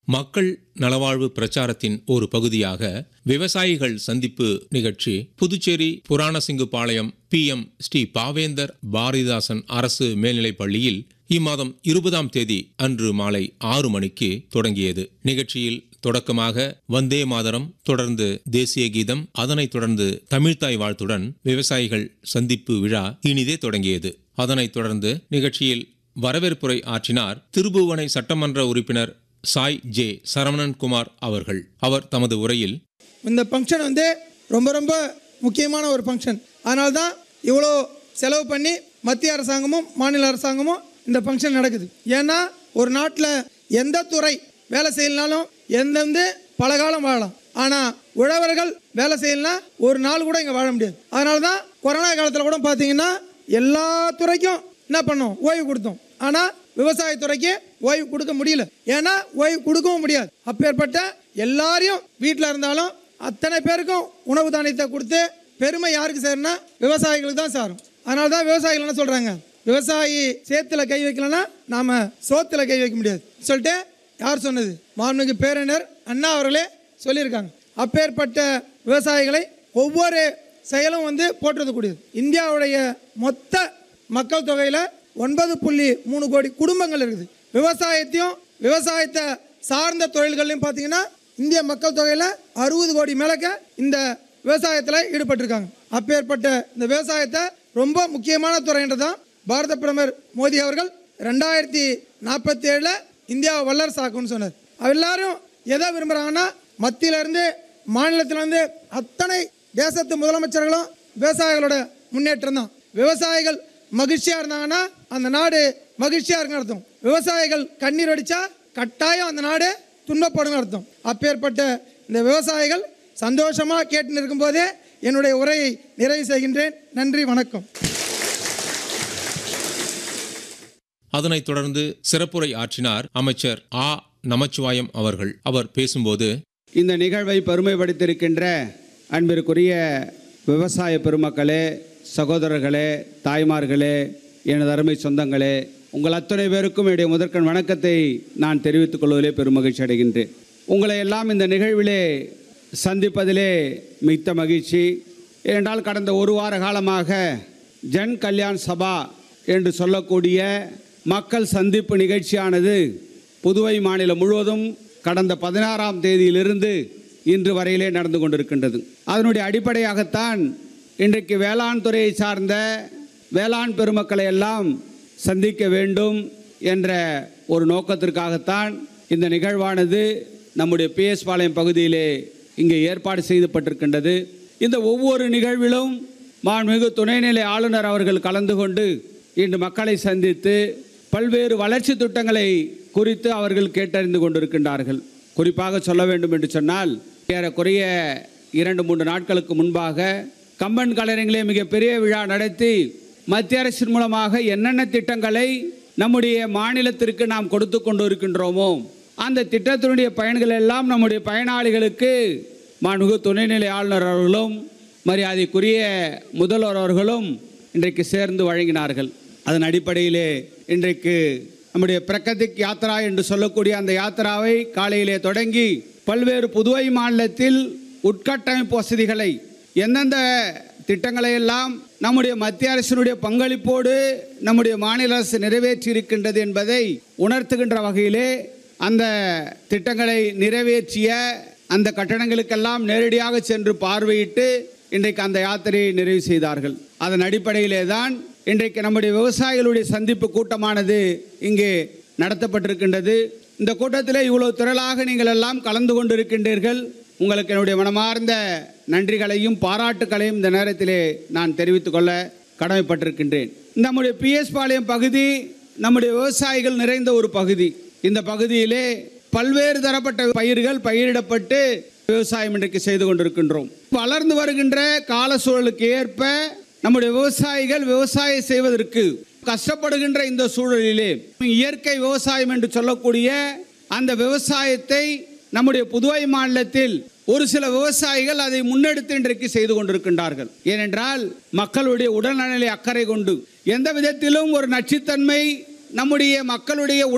மக்கள் நலவாழ்வு பிரச்சாரத்தின் ஒரு பகுதியாக விவசாயிகள் சந்திப்பு நிகழ்ச்சி புதுச்சேரி புராணசிங்குபாளையம் பி எம் ஸ்ரீ பாவேந்தர் பாரதிதாசன் அரசு மேல்நிலைப் பள்ளியில் இம்மாதம் இருபதாம் தேதி அன்று மாலை ஆறு மணிக்கு தொடங்கியது நிகழ்ச்சியில் தொடக்கமாக வந்தே மாதரம் தொடர்ந்து தேசிய கீதம் அதனைத் தொடர்ந்து தமிழ்த்தாய் வாழ்த்துடன் விவசாயிகள் சந்திப்பு விழா இனிதே தொடங்கியது அதனைத் தொடர்ந்து நிகழ்ச்சியில் வரவேற்புரை ஆற்றினார் திருபுவனை சட்டமன்ற உறுப்பினர் சாய் ஜே சரவணன் குமார் அவர்கள் அவர் தமது உரையில் இந்த ஃபங்க்ஷன் வந்து ரொம்ப ரொம்ப முக்கியமான ஒரு ஃபங்க்ஷன் அதனால தான் இவ்வளோ செலவு பண்ணி மத்திய அரசாங்கமும் மாநில அரசாங்கமும் இந்த ஃபங்க்ஷன் நடக்குது ஏன்னா ஒரு நாட்டில் எந்த துறை வேலை செய்யலனாலும் எந்தெந்த பல காலம் வாழலாம் ஆனால் உழவர்கள் வேலை செய்யலனா ஒரு நாள் கூட இங்கே வாழ முடியாது அதனால தான் கொரோனா காலத்தில் கூட பார்த்தீங்கன்னா எல்லா துறைக்கும் என்ன பண்ணோம் ஓய்வு கொடுத்தோம் ஆனால் விவசாயத்துறைக்கு ஓய்வு கொடுக்க முடியல ஏன்னா ஓய்வு கொடுக்கவும் முடியாது அப்பேற்பட்ட எல்லாரையும் வீட்டில் இருந்தாலும் அத்தனை பேருக்கும் உணவு தானியத்தை கொடுத்து பெருமை யாருக்கு சேரும்னா விவசாயிகளுக்கு தான் சாரும் அதனால தான் விவசாயிகள் என்ன சொல்கிறாங்க விவசாயி சேத்துல கை வைக்கலன்னா நாம சோத்துல கை வைக்க முடியாது சொல்லிட்டு யார் சொன்னது மாண்புமிகு பேரனர் அண்ணா அவர்களே சொல்லியிருக்காங்க அப்பேற்பட்ட விவசாயிகளை ஒவ்வொரு செயலும் வந்து போற்றுறதுக்கூடியது இந்தியாவுடைய மொத்த மக்கள் தொகையில் ஒன்பது புள்ளி மூணு கோடி குடும்பங்கள் இருக்குது விவசாயத்தையும் விவசாயத்தை சார்ந்த தொழில்கள்லையும் பார்த்தீங்கன்னா இந்திய மக்கள் தொகையில் அறுபது கோடி மேலக்க இந்த விவசாயத்தில் ஈடுபட்டிருக்காங்க அப்பேற்பட்ட இந்த விவசாயத்தை ரொம்ப முக்கியமான துறைன்றதான் பாரத பிரதமர் மோடி அவர்கள் ரெண்டாயிரத்தி நாற்பத்தி ஏழில் இந்தியாவை வல்லரசு ஆக்கும்னு சொன்னார் எல்லாரும் எதை விரும்புகிறாங்கன்னா மத்தியிலேருந்து மாநிலத்திலேருந்து அத்தனை தேசத்து முதலமைச்சர்களும் விவசாயிகளோட முன்னேற்றம் தான் விவசாயிகள் மகிழ்ச்சியாக இருந்தாங்கன்னா அந்த நாடு மகிழ்ச்சியாக இருக்குன்னு அர்த்தம் விவசாயிகள் கண்ணீர் அடித்தா கட்டாயம் அந்த நாடு துன்பப்படும் அர்த்தம் அப்பேற்பட்ட இந்த விவசாயிகள் சந்தோஷமாக கேட்டு இருக்கும்போதே என்னுடைய உரையை நிறைவு செய்கின்றேன் நன்றி வணக்கம் அதனைத் தொடர்ந்து சிறப்புரை ஆற்றினார் அமைச்சர் ஆ நமச்சிவாயம் அவர்கள் அவர் பேசும்போது இந்த நிகழ்வை பெருமைப்படுத்தியிருக்கின்ற அன்பிற்குரிய விவசாய பெருமக்களே சகோதரர்களே தாய்மார்களே எனது அருமை சொந்தங்களே உங்கள் அத்தனை பேருக்கும் என்னுடைய முதற்கண் வணக்கத்தை நான் தெரிவித்துக் கொள்வதிலே பெருமகிழ்ச்சி அடைகின்றேன் உங்களை எல்லாம் இந்த நிகழ்விலே சந்திப்பதிலே மிக்க மகிழ்ச்சி ஏனென்றால் கடந்த ஒரு வார காலமாக ஜன் கல்யாண் சபா என்று சொல்லக்கூடிய மக்கள் சந்திப்பு நிகழ்ச்சியானது புதுவை மாநிலம் முழுவதும் கடந்த பதினாறாம் தேதியிலிருந்து இன்று வரையிலே நடந்து கொண்டிருக்கின்றது அதனுடைய அடிப்படையாகத்தான் இன்றைக்கு வேளாண் துறையை சார்ந்த வேளாண் பெருமக்களை எல்லாம் சந்திக்க வேண்டும் என்ற ஒரு நோக்கத்திற்காகத்தான் இந்த நிகழ்வானது நம்முடைய பிஎஸ் பாளையம் பகுதியிலே இங்கே ஏற்பாடு செய்யப்பட்டிருக்கின்றது இந்த ஒவ்வொரு நிகழ்விலும் மாண்புமிகு துணைநிலை ஆளுநர் அவர்கள் கலந்து கொண்டு இன்று மக்களை சந்தித்து பல்வேறு வளர்ச்சி திட்டங்களை குறித்து அவர்கள் கேட்டறிந்து கொண்டிருக்கின்றார்கள் குறிப்பாக சொல்ல வேண்டும் என்று சொன்னால் ஏறக்குறைய இரண்டு மூன்று நாட்களுக்கு முன்பாக கம்பன் கலைஞர்களே மிகப்பெரிய விழா நடத்தி மத்திய அரசின் மூலமாக என்னென்ன திட்டங்களை நம்முடைய மாநிலத்திற்கு நாம் கொடுத்து கொண்டு இருக்கின்றோமோ அந்த திட்டத்தினுடைய பயன்கள் எல்லாம் நம்முடைய பயனாளிகளுக்கு மாண்புமிகு துணைநிலை ஆளுநர் அவர்களும் மரியாதைக்குரிய முதல்வர் அவர்களும் இன்றைக்கு சேர்ந்து வழங்கினார்கள் அதன் அடிப்படையிலே இன்றைக்கு நம்முடைய பிரகதிக் யாத்ரா என்று சொல்லக்கூடிய அந்த யாத்திராவை காலையிலே தொடங்கி பல்வேறு புதுவை மாநிலத்தில் உட்கட்டமைப்பு வசதிகளை எந்தெந்த திட்டங்களை எல்லாம் நம்முடைய மத்திய அரசினுடைய பங்களிப்போடு நம்முடைய மாநில அரசு நிறைவேற்றி இருக்கின்றது என்பதை உணர்த்துகின்ற வகையிலே அந்த திட்டங்களை நிறைவேற்றிய அந்த கட்டணங்களுக்கெல்லாம் நேரடியாக சென்று பார்வையிட்டு இன்றைக்கு அந்த யாத்திரையை நிறைவு செய்தார்கள் அதன் அடிப்படையிலே தான் இன்றைக்கு நம்முடைய விவசாயிகளுடைய சந்திப்பு கூட்டமானது இங்கே நடத்தப்பட்டிருக்கின்றது இந்த கூட்டத்தில் இவ்வளவு திரளாக நீங்கள் எல்லாம் கலந்து கொண்டிருக்கின்றீர்கள் உங்களுக்கு என்னுடைய மனமார்ந்த நன்றிகளையும் பாராட்டுகளையும் இந்த நேரத்திலே நான் தெரிவித்துக் கொள்ள கடமைப்பட்டிருக்கின்றேன் நம்முடைய பிஎஸ் பாளையம் பகுதி நம்முடைய விவசாயிகள் நிறைந்த ஒரு பகுதி இந்த பகுதியிலே பல்வேறு தரப்பட்ட பயிர்கள் பயிரிடப்பட்டு விவசாயம் இன்றைக்கு செய்து கொண்டிருக்கின்றோம் வளர்ந்து வருகின்ற கால சூழலுக்கு ஏற்ப நம்முடைய விவசாயிகள் விவசாயம் செய்வதற்கு கஷ்டப்படுகின்ற இந்த சூழலிலே இயற்கை விவசாயம் என்று சொல்லக்கூடிய அந்த விவசாயத்தை நம்முடைய புதுவை மாநிலத்தில் ஒரு சில விவசாயிகள் அதை முன்னெடுத்து இன்றைக்கு செய்து கொண்டிருக்கின்றார்கள் ஏனென்றால் மக்களுடைய உடல்நலை அக்கறை கொண்டு எந்த விதத்திலும் ஒரு நச்சுத்தன்மை நம்முடைய மக்களுடைய